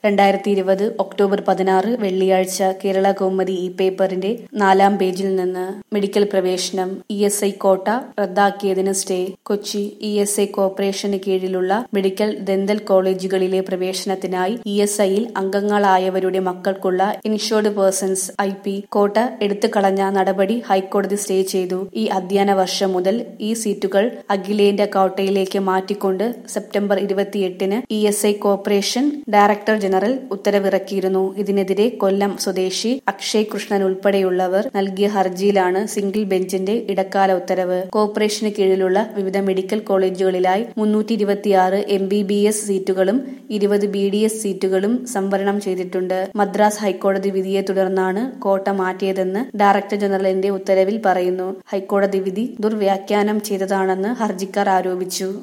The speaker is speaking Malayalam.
രണ്ടായിരത്തി ഇരുപത് ഒക്ടോബർ പതിനാറ് വെള്ളിയാഴ്ച കേരള കൗമുദി ഈ പേപ്പറിന്റെ നാലാം പേജിൽ നിന്ന് മെഡിക്കൽ പ്രവേശനം ഇ എസ് ഐ കോട്ട റദ്ദാക്കിയതിന് stay Kochi E S I കോർപ്പറേഷന് കീഴിലുള്ള മെഡിക്കൽ ദന്തൽ കോളേജുകളിലെ പ്രവേശനത്തിനായി ഇ എസ് ഐയിൽ അംഗങ്ങളായവരുടെ മക്കൾക്കുള്ള insured persons I P quota എടുത്തു കളഞ്ഞ നടപടി ഹൈക്കോടതി സ്റ്റേ ചെയ്തു ഈ അധ്യയന വർഷം മുതൽ ഈ സീറ്റുകൾ അഖിലേന്ത്യാ കോട്ടയിലേക്ക് മാറ്റിക്കൊണ്ട് സെപ്റ്റംബർ ഇരുപത്തിയെട്ടിന് E S I corporation director general ഉത്തരവിറക്കിയിരുന്നു ഇതിനെതിരെ കൊല്ലം സ്വദേശി അക്ഷയ് കൃഷ്ണൻ ഉൾപ്പെടെയുള്ളവർ നൽകിയ ഹർജിയിലാണ് സിംഗിൾ ബെഞ്ചിന്റെ ഇടക്കാല ഉത്തരവ് കോർപ്പറേഷന് കീഴിലുള്ള വിവിധ മെഡിക്കൽ കോളേജുകളിലായി മുന്നൂറ്റി ഇരുപത്തിയാറ് എം ബി ബി എസ് സീറ്റുകളും ഇരുപത് ബി ഡി എസ് സീറ്റുകളും സംവരണം ചെയ്തിട്ടുണ്ട് മദ്രാസ് ഹൈക്കോടതി വിധിയെ തുടർന്നാണ് കോട്ട മാറ്റിയതെന്ന് ഡയറക്ടർ ജനറലിന്റെ ഉത്തരവിൽ പറയുന്നു ഹൈക്കോടതി വിധി ദുർവ്യാഖ്യാനം ചെയ്തതാണെന്ന് ഹർജിക്കാർ ആരോപിച്ചു